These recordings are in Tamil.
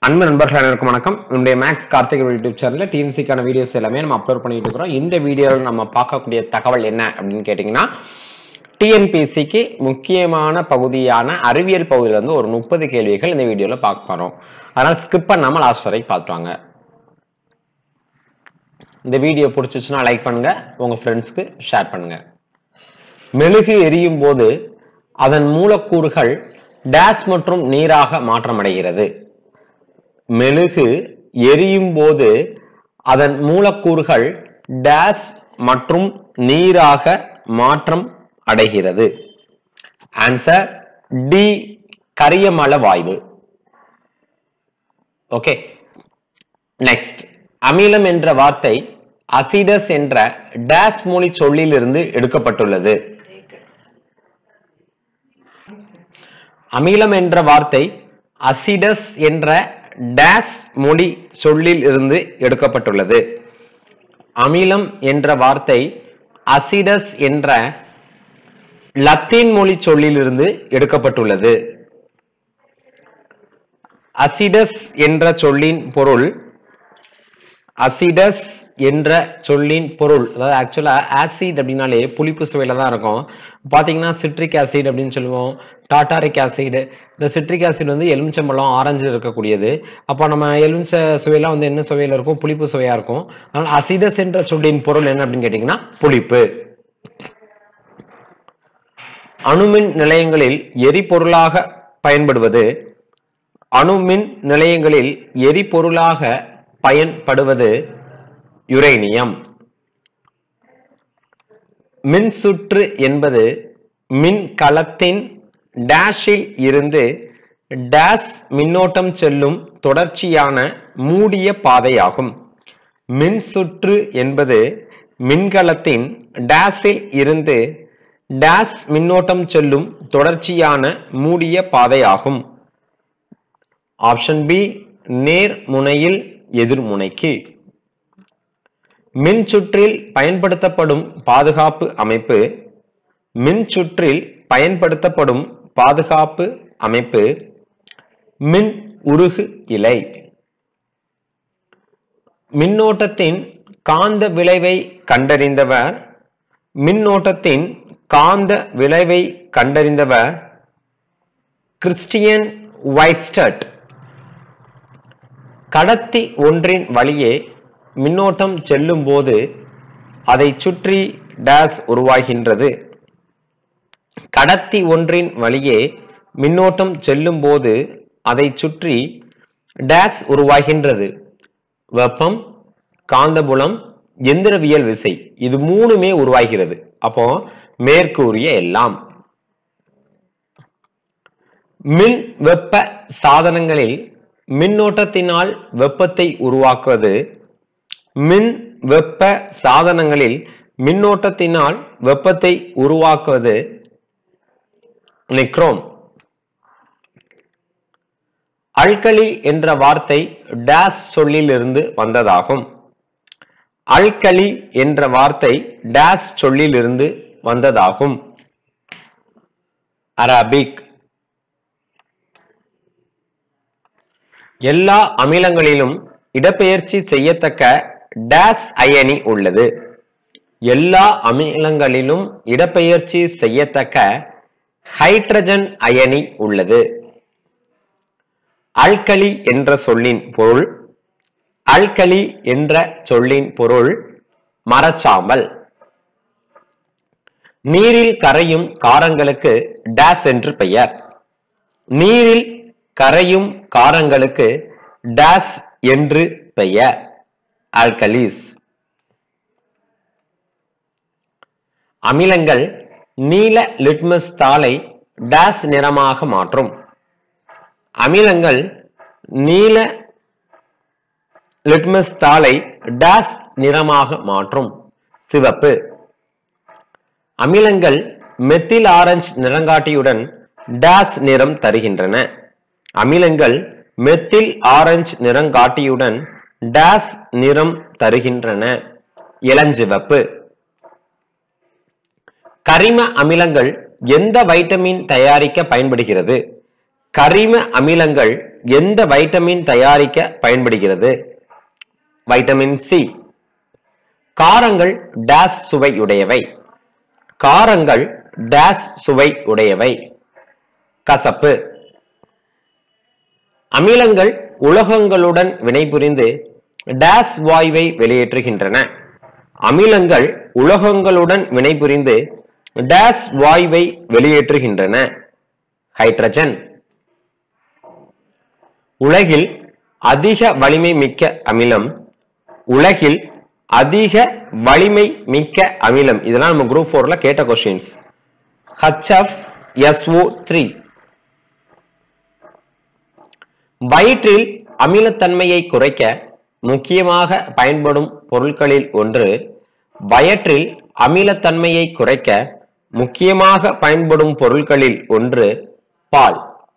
அன்பு நண்பர்கள் அனைவருக்கும் வணக்கம் நம்முடைய மேக்ஸ் கார்த்திக் யூடியூப் சேனல்ல டிஎன்சிக்கான வீடியோஸ் எல்லாமே நம்ம அப்லோட் பண்ணிட்டு இருக்கிறோம் இந்த வீடியோவில் நம்ம பார்க்கக்கூடிய தகவல் என்ன அப்படின்னு கேட்டிங்கன்னா டிஎன்பிசிக்கு முக்கியமான பகுதியான அறிவியல் பகுதியில் வந்து ஒரு முப்பது கேள்விகள் இந்த வீடியோவில் பார்க்க போறோம் அதனால ஸ்கிப் பண்ணாம லாஸ்ட் வரைக்கும் பார்த்துவாங்க இந்த வீடியோ பிடிச்சிச்சுன்னா லைக் பண்ணுங்க உங்க ஃப்ரெண்ட்ஸ்க்கு ஷேர் பண்ணுங்க மெழுகு எரியும் போது அதன் மூலக்கூறுகள் டேஸ் மற்றும் நீராக மாற்றமடைகிறது மெழுகு எரியும் போது அதன் மூலக்கூறுகள் டேஸ் மற்றும் நீராக மாற்றம் அடைகிறது ஆன்சர் டி கரியமல வாயு ஓகே நெக்ஸ்ட் அமிலம் என்ற வார்த்தை அசிடஸ் என்ற டேஸ் மொழி சொல்லிலிருந்து எடுக்கப்பட்டுள்ளது அமிலம் என்ற வார்த்தை அசிடஸ் என்ற டேஸ் மொழி சொல்லில் இருந்து எடுக்கப்பட்டுள்ளது அமிலம் என்ற வார்த்தை அசிடஸ் என்ற லத்தீன் மொழி சொல்லிலிருந்து எடுக்கப்பட்டுள்ளது அசிடஸ் என்ற சொல்லின் பொருள் அசிடஸ் என்ற சொல்லின் பொருள் அதாவது ஆக்சுவலா ஆசிட் அப்படின்னாலே புளிப்பு சுவையில தான் இருக்கும் பாத்தீங்கன்னா சிட்ரிக் ஆசிட் அப்படின்னு சொல்லுவோம் டாட்டாரிக் ஆசிட் இந்த சிட்ரிக் ஆசிட் வந்து எலுமிச்சம்பழம் ஆரஞ்சு இருக்கக்கூடியது அப்போ நம்ம எலுமிச்ச சுவையெல்லாம் வந்து என்ன சுவையில இருக்கும் புளிப்பு சுவையா இருக்கும் அதனால அசிடஸ் என்ற சொல்லின் பொருள் என்ன அப்படின்னு கேட்டீங்கன்னா புளிப்பு அணுமின் நிலையங்களில் எரிபொருளாக பயன்படுவது அணுமின் நிலையங்களில் எரிபொருளாக பயன்படுவது யுரேனியம் மின்சுற்று என்பது மின்கலத்தின் டேஷில் இருந்து டேஷ் மின்னோட்டம் செல்லும் தொடர்ச்சியான மூடிய பாதையாகும் மின்சுற்று என்பது மின்கலத்தின் டேஷில் இருந்து டேஷ் மின்னோட்டம் செல்லும் தொடர்ச்சியான மூடிய பாதையாகும் ஆப்ஷன் பி நேர் முனையில் எதிர்முனைக்கு மின்சுற்றில் பயன்படுத்தப்படும் பாதுகாப்பு அமைப்பு மின்சுற்றில் பயன்படுத்தப்படும் பாதுகாப்பு அமைப்பு மின் உருகு இலை மின்னோட்டத்தின் காந்த விளைவை கண்டறிந்தவர் மின்னோட்டத்தின் காந்த விளைவை கண்டறிந்தவர் கிறிஸ்டியன் வைஸ்டட் கடத்தி ஒன்றின் வழியே மின்னோட்டம் செல்லும் போது அதை சுற்றி டேஸ் உருவாகின்றது கடத்தி ஒன்றின் வழியே மின்னோட்டம் செல்லும் போது அதை சுற்றி டேஸ் உருவாகின்றது வெப்பம் காந்தபுலம் எந்திரவியல் விசை இது மூணுமே உருவாகிறது அப்போ மேற்கூறிய எல்லாம் மின் வெப்ப சாதனங்களில் மின்னோட்டத்தினால் வெப்பத்தை உருவாக்குவது மின் வெப்ப சாதனங்களில் மின்னோட்டத்தினால் வெப்பத்தை உருவாக்குவது நிக்ரோம் அல்கலி என்ற வார்த்தை டேஸ் சொல்லிலிருந்து வந்ததாகும் அல்கலி என்ற வார்த்தை டேஸ் சொல்லிலிருந்து வந்ததாகும் அரபிக் எல்லா அமிலங்களிலும் இடப்பெயர்ச்சி செய்யத்தக்க டேஸ் அயனி உள்ளது எல்லா அமிலங்களிலும் இடப்பெயர்ச்சி செய்யத்தக்க ஹைட்ரஜன் அயனி உள்ளது அல்கலி என்ற சொல்லின் பொருள் அல்கலி என்ற சொல்லின் பொருள் மரச்சாம்பல் நீரில் கரையும் காரங்களுக்கு டேஸ் என்று பெயர் நீரில் கரையும் காரங்களுக்கு டேஸ் என்று பெயர் ஆல்கலிஸ் அமிலங்கள் நீல லிட்மஸ் தாளை டேஸ் நிறமாக மாற்றும் அமிலங்கள் நீல லிட்மஸ் தாளை டேஸ் நிறமாக மாற்றும் சிவப்பு அமிலங்கள் மெத்தில் ஆரஞ்சு நிறங்காட்டியுடன் டேஸ் நிறம் தருகின்றன அமிலங்கள் மெத்தில் ஆரஞ்சு நிறங்காட்டியுடன் டேஸ் நிறம் தருகின்றன இளஞ்சிவப்பு கரிம அமிலங்கள் எந்த வைட்டமின் தயாரிக்க பயன்படுகிறது கரிம அமிலங்கள் எந்த வைட்டமின் தயாரிக்க பயன்படுகிறது வைட்டமின் சி காரங்கள் டேஸ் சுவை உடையவை காரங்கள் டேஸ் சுவை உடையவை கசப்பு அமிலங்கள் உலோகங்களுடன் வினைபுரிந்து டேஸ் வாயுவை வெளியேற்றுகின்றன அமிலங்கள் உலோகங்களுடன் வினைபுரிந்து டேஸ் வாயுவை வெளியேற்றுகின்றன ஹைட்ரஜன் உலகில் அதிக வலிமை மிக்க அமிலம் உலகில் அதிக வலிமை மிக்க அமிலம் இதெல்லாம் நம்ம குரூப் போர்ல கேட்ட கொஸ்டின்ஸ் ஹச்எஃப் எஸ்ஓ த்ரீ வயிற்றில் அமிலத்தன்மையை குறைக்க முக்கியமாக பயன்படும் பொருட்களில் ஒன்று வயிற்றில் அமிலத்தன்மையை குறைக்க முக்கியமாக பயன்படும் பொருட்களில் ஒன்று பால்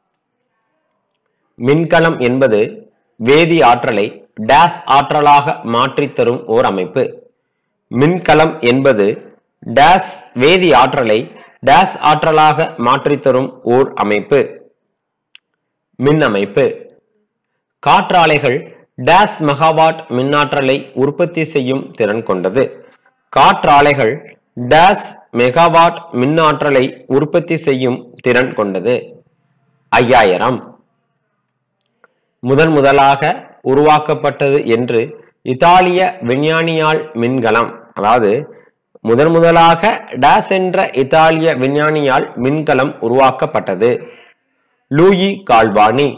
மின்கலம் என்பது வேதி ஆற்றலை டேஸ் ஆற்றலாக மாற்றித் தரும் ஓர் அமைப்பு மின்கலம் என்பது டேஸ் வேதி ஆற்றலை டேஸ் ஆற்றலாக மாற்றித் தரும் ஓர் அமைப்பு மின் அமைப்பு காற்றாலைகள் டேஸ் மெகாவாட் மின்னாற்றலை உற்பத்தி செய்யும் திறன் கொண்டது காற்றாலைகள் டேஸ் மெகாவாட் மின்னாற்றலை உற்பத்தி செய்யும் திறன் கொண்டது ஐயாயிரம் முதன் முதலாக உருவாக்கப்பட்டது என்று இத்தாலிய விஞ்ஞானியால் மின்கலம் அதாவது முதன் முதலாக டேஸ் என்ற இத்தாலிய விஞ்ஞானியால் மின்கலம் உருவாக்கப்பட்டது லூயி கால்வானி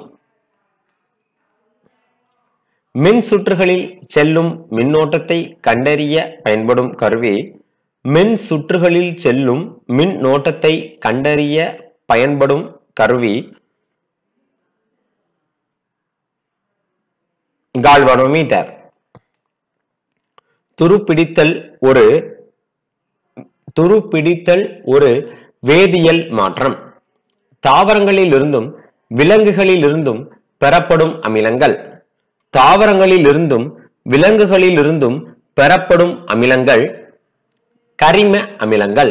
மின் சுற்றுகளில் செல்லும் மின்னோட்டத்தை கண்டறிய பயன்படும் கருவி மின் சுற்றுகளில் செல்லும் மின் நோட்டத்தை கண்டறிய பயன்படும் கருவி கால்வனோமீட்டர் துருப்பிடித்தல் ஒரு துருப்பிடித்தல் ஒரு வேதியியல் மாற்றம் தாவரங்களிலிருந்தும் விலங்குகளிலிருந்தும் பெறப்படும் அமிலங்கள் தாவரங்களிலிருந்தும் விலங்குகளிலிருந்தும் பெறப்படும் அமிலங்கள் கரிம அமிலங்கள்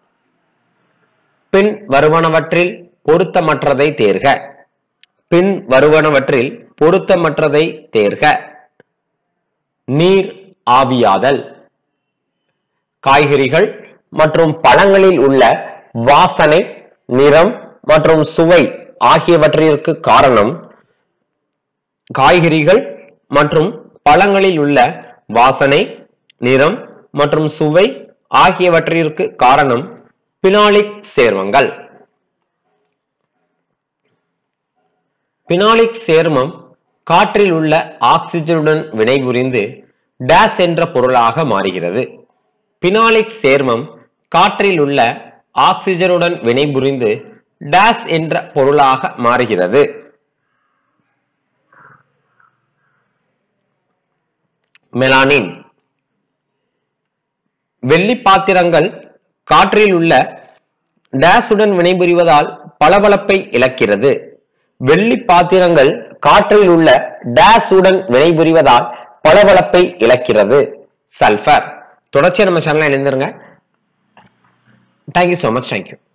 பின் வருவனவற்றில் பொருத்தமற்றதை தேர்க பின் வருவனவற்றில் பொருத்தமற்றதை தேர்க நீர் ஆவியாதல் காய்கறிகள் மற்றும் பழங்களில் உள்ள வாசனை நிறம் மற்றும் சுவை ஆகியவற்றிற்கு காரணம் காய்கறிகள் மற்றும் பழங்களில் உள்ள வாசனை நிறம் மற்றும் சுவை ஆகியவற்றிற்கு காரணம் பினாலிக் சேர்மங்கள் பினாலிக் சேர்மம் காற்றில் உள்ள ஆக்சிஜனுடன் வினைபுரிந்து டேஸ் என்ற பொருளாக மாறுகிறது பினாலிக் சேர்மம் காற்றில் உள்ள ஆக்சிஜனுடன் வினைபுரிந்து டேஸ் என்ற பொருளாக மாறுகிறது மெலானின் வெள்ளி பாத்திரங்கள் காற்றில் உள்ள டேஸுடன் வினைபுரிவதால் பளபளப்பை இழக்கிறது வெள்ளி பாத்திரங்கள் காற்றில் உள்ள டேஸுடன் வினைபுரிவதால் பளபளப்பை இழக்கிறது சல்பர் தொடர்ச்சியா நம்ம சேனல்ல இணைந்திருங்க தேங்க்யூ ஸோ மச் தேங்க்யூ